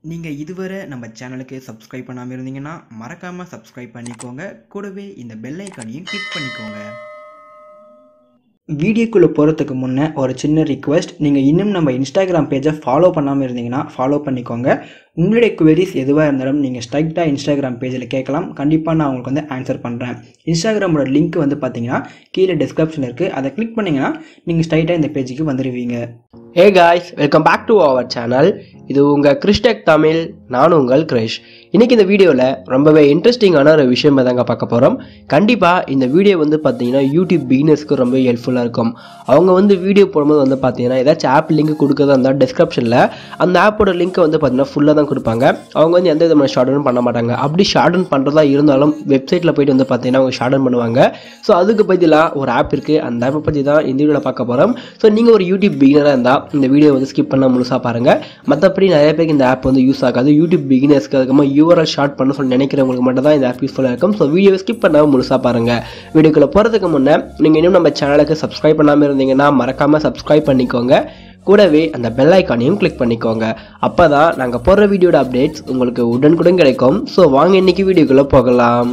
நீங்கள் இதுவரை நம்ம சேனலுக்கு சப்ஸ்கிரைப் பண்ணாமல் இருந்தீங்கன்னா மறக்காமல் சப்ஸ்கிரைப் பண்ணிக்கோங்க கூடவே இந்த பெல் ஐக்கானையும் கிளிக் பண்ணிக்கோங்க வீடியோக்குள்ளே போகிறதுக்கு முன்னே ஒரு சின்ன ரிக்வெஸ்ட் நீங்கள் இன்னும் நம்ம இன்ஸ்டாகிராம் பேஜை ஃபாலோ பண்ணாமல் இருந்தீங்கன்னா ஃபாலோ பண்ணிக்கோங்க உங்களுடைய queries எதுவாக இருந்தாலும் நீங்கள் ஸ்ட்ரைக்டாக இன்ஸ்டாகிராம் பேஜில் கேட்கலாம் கண்டிப்பாக நான் உங்களுக்கு வந்து ஆன்சர் பண்ணுறேன் இன்ஸ்டாகிராமோட லிங்க் வந்து பார்த்தீங்கன்னா கீழே டிஸ்கிரிப்ஷனில் இருக்குது அதை கிளிக் பண்ணிங்கன்னா நீங்கள் ஸ்ட்ரைட்டாக இந்த பேஜுக்கு வந்துடுவீங்க hey guys welcome back to our channel இது உங்கள் கிறிஸ்டெக் தமிழ் நான் உங்கள் கிரிஷ் இன்னைக்கு இந்த வீடியோவில் ரொம்பவே இன்ட்ரெஸ்டிங்கான ஒரு விஷயம் தாங்க பார்க்க போகிறோம் கண்டிப்பாக இந்த வீடியோ வந்து பார்த்தீங்கன்னா யூடியூப் பிகினர்ஸ்க்கு ரொம்ப ஹெல்ப்ஃபுல்லாக இருக்கும் அவங்க வந்து வீடியோ போடும்போது வந்து பார்த்தீங்கன்னா ஏதாச்சும் ஆப் லிங்க் கொடுக்கறதா இருந்தால் டிஸ்கிரிப்ஷனில் அந்த ஆப்போட லிங்க்கை வந்து பார்த்தீங்கன்னா ஃபுல்லாக தான் கொடுப்பாங்க அவங்க வந்து எந்த விதமான ஷார்டன் பண்ண மாட்டாங்க அப்படி ஷார்டன் பண்ணுறதா இருந்தாலும் வெப்சைட்டில் போயிட்டு வந்து பார்த்தீங்கன்னா அவங்க ஷார்டன் பண்ணுவாங்க ஸோ அதுக்கு பதிலாக ஒரு ஆப் இருக்குது அந்த ஆப்பை பற்றி தான் இந்த வீடியோவில் பார்க்க போகிறோம் ஸோ நீங்கள் ஒரு யூடியூப் பிகினராக இருந்தால் இந்த வீடியோ வந்து ஸ்கிப் பண்ண முழுசாக பாருங்கள் மற்றபடி நிறைய பேருக்கு இந்த ஆப் வந்து யூஸ் ஆகாது யூடியூப் பிகினர்ஸ்க்கு அதுக்கப்புறமா யூஆர்எல் ஷார்ட் பண்ண சொல்லி நினைக்கிறவங்களுக்கு மட்டும் தான் இந்த ஆப் யூஸ்ஃபுல்லாக இருக்கும் ஸோ வீடியோவை ஸ்கிப் பண்ணாமல் முழுசாக பாருங்கள் வீடியோக்குள்ளே போகிறதுக்கு முன்னே நீங்கள் இன்னும் நம்ம சேனலுக்கு சப்ஸ்கிரைப் பண்ணாமல் இருந்தீங்கன்னா மறக்காமல் சப்ஸ்கிரைப் பண்ணிக்கோங்க கூடவே அந்த பெல் ஐக்கானையும் கிளிக் பண்ணிக்கோங்க அப்போ தான் நாங்கள் போடுற வீடியோட அப்டேட்ஸ் உங்களுக்கு உடனுக்குடன் கிடைக்கும் ஸோ வாங்க இன்னைக்கு வீடியோக்குள்ளே போகலாம்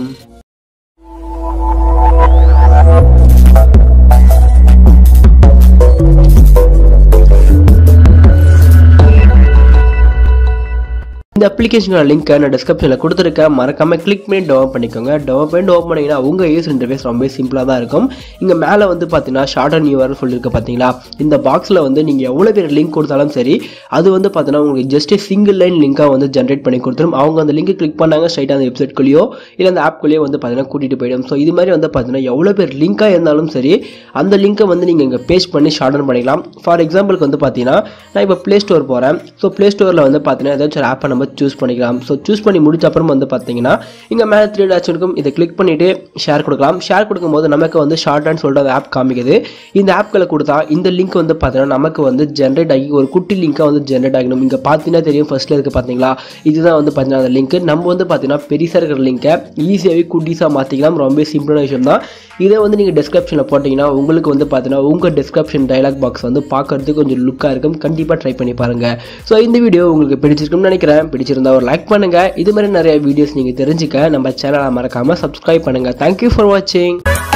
இந்த அப்ளிகேஷனோட லிங்க்கை நான் டிஸ்கிரிப்ஷனில் கொடுத்துருக்கேன் மறக்காம கிளிக் பண்ணி டவுன் பண்ணிக்கோங்க டவுன் பண்ணி ஓப்பன் பண்ணிங்கன்னா உங்க யூஸ் இன்டர்ஃபேஸ் ரொம்ப சிம்பிளாக தான் இருக்கும் இங்கே மேலே வந்து பார்த்தீங்கன்னா ஷார்ட் அண்ட் யூஆர் சொல்லியிருக்கு பார்த்தீங்களா இந்த பாக்ஸில் வந்து நீங்கள் எவ்வளோ பேர் லிங்க் கொடுத்தாலும் சரி அது வந்து பார்த்தீங்கன்னா உங்களுக்கு ஜஸ்ட் சிங்கிள் லைன் லிங்காக வந்து ஜென்ரேட் பண்ணி கொடுத்துரும் அவங்க அந்த லிங்க் கிளிக் பண்ணாங்க ஸ்ட்ரைட்டாக அந்த வெப்சைட்குள்ளேயோ இல்லை அந்த ஆப்குள்ளேயோ வந்து பார்த்தீங்கன்னா கூட்டிகிட்டு போயிடும் ஸோ இது மாதிரி வந்து பார்த்தீங்கன்னா எவ்வளோ பேர் லிங்காக இருந்தாலும் சரி அந்த லிங்க்கை வந்து நீங்கள் இங்கே பேஸ்ட் பண்ணி ஷார்டன் பண்ணிக்கலாம் ஃபார் எக்ஸாம்பிளுக்கு வந்து பார்த்தீங்கன்னா நான் இப்போ ப்ளே ஸ்டோர் போகிறேன் ஸோ ப்ளே ஸ்டோரில் வந்து பார்த்தீங்கன்னா ஏதாச்சும் ஒரு ஆப்பை நம்ம சூஸ் பண்ணிக்கலாம் ஸோ சூஸ் பண்ணி முடிச்ச அப்புறம் வந்து பார்த்தீங்கன்னா இங்கே மேலே த்ரீ டாட்ஸ் இருக்கும் இதை கிளிக் பண்ணிவிட்டு ஷேர் கொடுக்கலாம் ஷேர் கொடுக்கும்போது நமக்கு வந்து ஷார்ட் அண்ட் சொல்லிட்டு அந்த ஆப் காமிக்குது இந்த ஆப்களை கொடுத்தா இந்த லிங்க் வந்து பார்த்தீங்கன்னா நமக்கு வந்து ஜென்ரேட் ஆகி ஒரு குட்டி லிங்காக வந்து ஜென்ரேட் ஆகணும் இங்கே பார்த்தீங்கன்னா தெரியும் ஃபர்ஸ்ட்டில் இருக்குது பார்த்தீங்களா இதுதான் வந்து பார்த்தீங்கன்னா அந்த லிங்க் நம்ம வந்து பார்த்தீங்கன்னா பெருசாக இருக்கிற லிங்கை ஈஸியாகவே குட்டீஸாக மாற்றிக்கலாம் ரொம்ப சிம்பிளான விஷயம் தான் இதை வந்து நீங்கள் டிஸ்கிரிப்ஷனில் போட்டிங்கன்னா உங்களுக்கு வந்து பார்த்தீங்கன்னா உங்கள் டிஸ்கிரிப்ஷன் டைலாக் பாக்ஸ் வந்து பார்க்கறதுக்கு கொஞ்சம் லுக்காக இருக்கும் கண்டிப்பாக ட்ரை பண்ணி பாருங்கள் ஸோ இந்த வீடியோ உங்களுக்கு பிடிச்சிருக்கும்னு நினைக்கிறேன் பிடிச்சிருந்தா ஒரு லைக் பண்ணுங்கள் இது மாதிரி நிறைய வீடியோஸ் நீங்கள் தெரிஞ்சுக்க நம்ம சேனலை மறக்காமல் சப்ஸ்கிரைப் பண்ணுங்கள் தேங்க்யூ ஃபார் வாட்சிங்